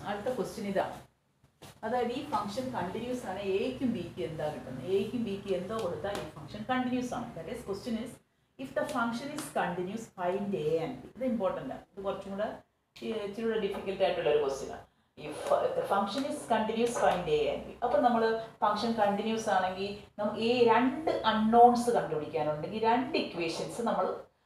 അടുത്ത ക്വസ്റ്റ്യൻ ഇതാണ് അതായത് ഈ ഫംഗ്ഷൻ കണ്ടിന്യൂസ് ആണ് എക്കും ബിക്കും എന്താ കിട്ടുന്നത് എക്കും ബിക്കും എന്തോ കൊടുത്താൽ ഈ ഫംഗ്ഷൻ കണ്ടിന്യൂസ് ആണ് that is question is if the function is continuous find a and b ഇത് ഇമ്പോർട്ടൻ്റ് ആണ് ഇത് കുറച്ചും കൂടെ ഈ ഇച്ചിരി കൂടെ ഡിഫിക്കൽട്ട് ആയിട്ടുള്ള ഒരു ക്വസ്റ്റ്യൻ ആണ് if function is continuous find a and b അപ്പം നമ്മൾ ഫംഗ്ഷൻ കണ്ടിന്യൂസ് ആണെങ്കിൽ നമുക്ക് ഈ രണ്ട് അൺനോൺസ് കണ്ടുപിടിക്കാനുണ്ടെങ്കിൽ രണ്ട് ഇക്വേഷൻസ് നമ്മൾ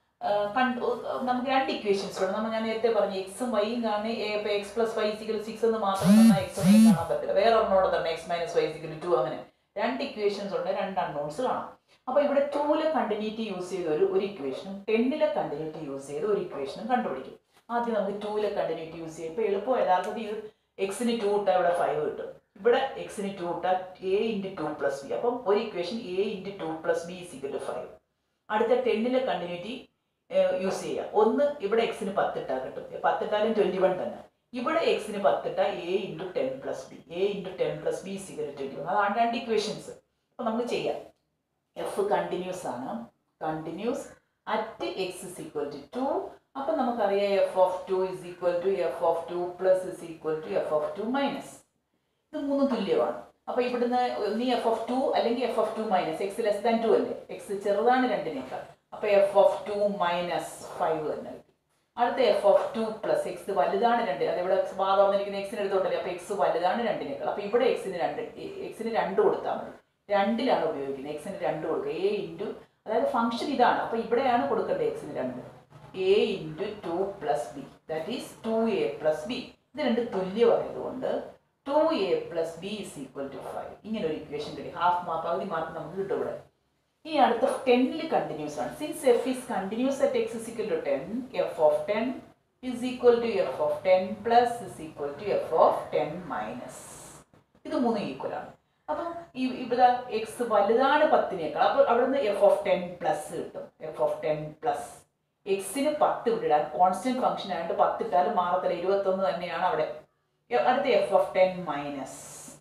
കണ്ടു നമുക്ക് രണ്ട് ഇക്വേഷൻസ് വേണം നമ്മൾ ഞാൻ നേരത്തെ പറഞ്ഞു എക്സും വൈയും കാണി ഇപ്പൊ x plus y is equal six എന്ന് മാത്രം തന്നാൽ എക്സ് വൈയും കാണാൻ പറ്റില്ല വേറെ ഒരെണ്ണോടെ തന്നെ x minus y is equal two അങ്ങനെ രണ്ട് ഇക്വേഷൻസ് ഉണ്ട് രണ്ട് അൺനോൺസ് കാണാം അപ്പൊ ഇവിടെ ടൂലെ കണ്ടിന്യൂറ്റി യൂസ് ചെയ്ത ഒരു ഒരു ഇക്വേഷനും ടെന്നിലെ കണ്ടിന്യൂറ്റി യൂസ് ചെയ്ത ഒരു ഇക്വേഷനും കണ്ടുപിടിക്കും ആദ്യം നമുക്ക് ടൂലെ കണ്ടിന്യൂറ്റി യൂസ് ചെയ്യും ഇപ്പൊ എളുപ്പം യഥാർത്ഥത്തിൽ ഇത് എക്സിന് ടു ഇട്ടാൽ ഇവിടെ ഫൈവ് കിട്ടും ഇവിടെ എക്സിന് ടു ഇട്ടാൽ a into two plus b അപ്പം ഒരു equation a into two plus b is equal to five അടുത്ത ടെന്നിലെ കണ്ടിന്യൂറ്റി യൂസ് ചെയ്യുക ഒന്ന് ഇവിടെ എക്സിന് പത്തിട്ടാൽ കിട്ടും പത്തിട്ടാലും ട്വൻറ്റി വൺ തന്നെ ഇവിടെ എക്സിന് പത്തിട്ടാൽ a into ten plus b a into ten plus b is equal twenty one അതാണ് രണ്ട് ഇക്വേഷൻസ് അപ്പോൾ നമുക്ക് ചെയ്യാം എഫ് കണ്ടിന്യൂസ് ആണ് continuous at x is equal to two അപ്പം നമുക്കറിയാം f of two is equal to f of two plus is equal to f of two minus ഇത് മൂന്നും തുല്യമാണ് അപ്പൊ ഇവിടുന്ന് നീ എഫ് ഓഫ് ടു അല്ലെങ്കിൽ f of two minus x less than two അല്ലേ എക്സ് ചെറുതാണ് രണ്ടിനേക്കാൾ അപ്പൊ f of two minus five തന്നെ കിട്ടി അടുത്ത f of two plus x വലുതാണ് രണ്ട് അത് ഇവിടെ ബാ പറഞ്ഞിരിക്കുന്ന എക്സിന് എടുത്തോണ്ടല്ലേ അപ്പൊ എക്സ് വലുതാണ് രണ്ടിനേക്കാൾ അപ്പൊ ഇവിടെ എക്സിന് രണ്ട് എക്സിന് രണ്ട് കൊടുത്താൽ മതി രണ്ടിലാണ് ഉപയോഗിക്കുന്നത് എക്സിന് രണ്ട് കൊടുക്കുക എ ഇൻറ്റു അതായത് ഫംഗ്ഷൻ ഇതാണ് അപ്പൊ ഇവിടെയാണ് കൊടുക്കേണ്ടത് എക്സിന് രണ്ട് a into two plus b that is two a plus b ഇത് രണ്ട് തുല്യമായതുകൊണ്ട് two a plus b is equal to five ഇങ്ങനെ ഒരു ഇക്വേഷൻ കിട്ടി ഹാഫ് മാർക്ക് പകുതി മാർക്ക് നമുക്ക് കിട്ടും ഇവിടെ ഈ അടുത്ത ടെന്നിൽ കണ്ടിന്യൂസ് ആണ് since f is continuous at x is equal to ten f of ten is equal to f of ten plus is equal to f of ten minus ഇത് മൂന്നും ഈക്വൽ ആണ് അപ്പം ഈ ഇവിടെ എക്സ് വലുതാണ് പത്തിനേക്കാൾ അപ്പോൾ അവിടുന്ന് എഫ് ഓഫ് ടെൻ പ്ലസ് കിട്ടും എഫ് ഓഫ് ടെൻ പ്ലസ് എക്സിന് പത്ത് വിടാൻ കോൺസ്റ്റന്റ് ഫംഗ്ഷൻ ആയതുകൊണ്ട് പത്ത് ഇട്ടാലും മാറത്തില്ല ഇരുപത്തൊന്ന് തന്നെയാണ് അവിടെ അടുത്ത എഫ് ഓഫ് ടെൻ മൈനസ്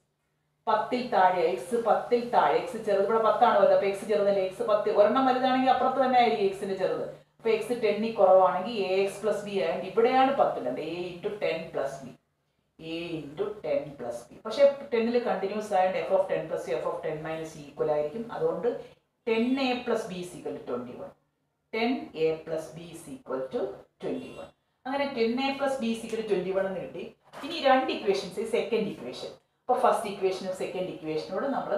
പത്തിൽ താഴെ എക്സ് പത്തിൽ താഴെ എക്സ് ചെറുത് ഇവിടെ പത്താണ് വരുന്നത് അപ്പൊ എക്സ് ചെറുതല്ലേ എക്സ് പത്ത് ഒരെണ്ണം വലുതാണെങ്കിൽ അപ്പുറത്ത് തന്നെ ആയിരിക്കും എക്സിന്റെ ചെറുത് അപ്പൊ എക്സ് ടെന്നിൽ കുറവാണെങ്കിൽ എ എക്സ് പ്ലസ് ബി ആയതുകൊണ്ട് ഇവിടെയാണ് പത്തിലുണ്ട് a into ten plus b a into ten plus b പക്ഷേ ടെന്നിൽ കണ്ടിന്യൂസ് ആയതുകൊണ്ട് f of ten plus f of ten minus equal ആയിരിക്കും അതുകൊണ്ട് ten a plus b equal to twenty one ten a plus b equal to twenty one അങ്ങനെ ten a plus b equal to twenty one എന്ന് കിട്ടി ഇനി രണ്ട് equations second equation അപ്പോൾ first ഇക്വേഷനും second ഇക്വേഷനോട് നമ്മൾ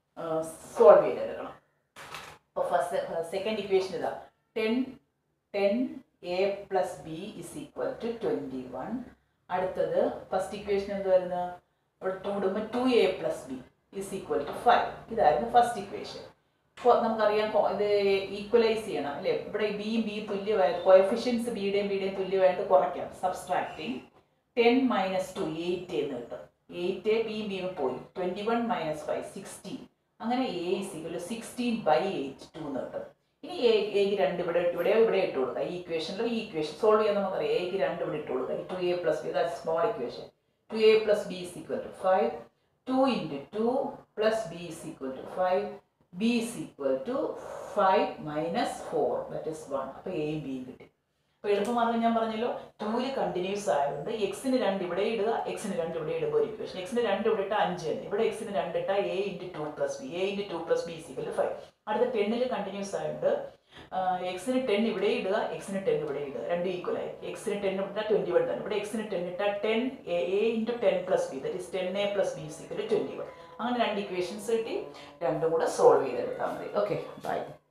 സോൾവ് ചെയ്തെടുക്കണം അപ്പോൾ ഫസ്റ്റ് സെക്കൻഡ് ഇക്വേഷൻ ഇതാ ten ten a plus b is equal to twenty one അടുത്തത് ഫസ്റ്റ് ഇക്വേഷൻ എന്ത് വരുന്നത് ഇവിടെ ടു ഇടുമ്പോൾ two a plus b is equal to five ഇതായിരുന്നു ഫസ്റ്റ് ഇക്വേഷൻ ഇപ്പോൾ നമുക്കറിയാം കൊ- ഇത് ഈക്വലൈസ് ചെയ്യണം അല്ലേ ഇവിടെ ബിയും ബിയും തുല്യമായിട്ട് കോയഫിഷ്യൻസ് ബിയുടെയും ബിയുടെയും തുല്യമായിട്ട് കുറയ്ക്കാം subtracting ten minus two eight എന്ന് കിട്ടും എയ്റ്റ് ബിയും ബിയും പോയി twenty one minus five sixteen അങ്ങനെ a is equal sixteen by eight two എന്ന് കിട്ടും ഇനി എ എക്ക് രണ്ട് ഇവിടെ ഇവിടെ ഇവിടെ ഇട്ട് കൊടുക്കുക ഈ ഇക്വേഷനിൽ ഈ ഇക്വേഷൻ സോൾവ് ചെയ്യാൻ നമുക്കറിയാം എക്ക് രണ്ട് ഇവിടെ ഇട്ട് കൊടുക്കുക two a plus b that small equation two a plus b is equal to five two into two plus b is equal to five b is equal to five minus four that is one അപ്പോൾ എയും ബിയും കിട്ടി അപ്പോൾ എളുപ്പമാർഗ്ഗം ഞാൻ പറഞ്ഞല്ലോ ടൂല് continuous ആയതുകൊണ്ട് എക്സിന് രണ്ട് ഇവിടെ ഇടുക എക്സിന് രണ്ട് ഇവിടെ ഇടുമ്പോൾ ഒരു ഇക്വേഷൻ എക്സിന് രണ്ട് ഇവിടെ ഇട്ടാൽ അഞ്ച് തന്നെ ഇവിടെ എക്സിന് രണ്ട് ഇട്ടാൽ a into two plus b a into two plus b is equal five അടുത്ത ടെന്നിൽ കണ്ടിന്യൂസ് ആയതുകൊണ്ട് എക്സിന് ടെൻ ഇവിടെ ഇടുക എക്സിന് ടെൻ ഇവിടെ ഇടുക രണ്ട് ഈക്വൽ ആയി എക്സിന് ടെൻ ഇട്ടാൽ ട്വൻറ്റി വൺ തന്നെ ഇവിടെ എക്സിന് ടെൻ ഇട്ടാൽ ten a into ten plus b that is ten a plus b is equal twenty one അങ്ങനെ രണ്ട് ഇക്വേഷൻസ് കിട്ടി രണ്ടും കൂടെ സോൾവ് ചെയ്തെടുത്താൽ മതി ഓക്കെ ബൈ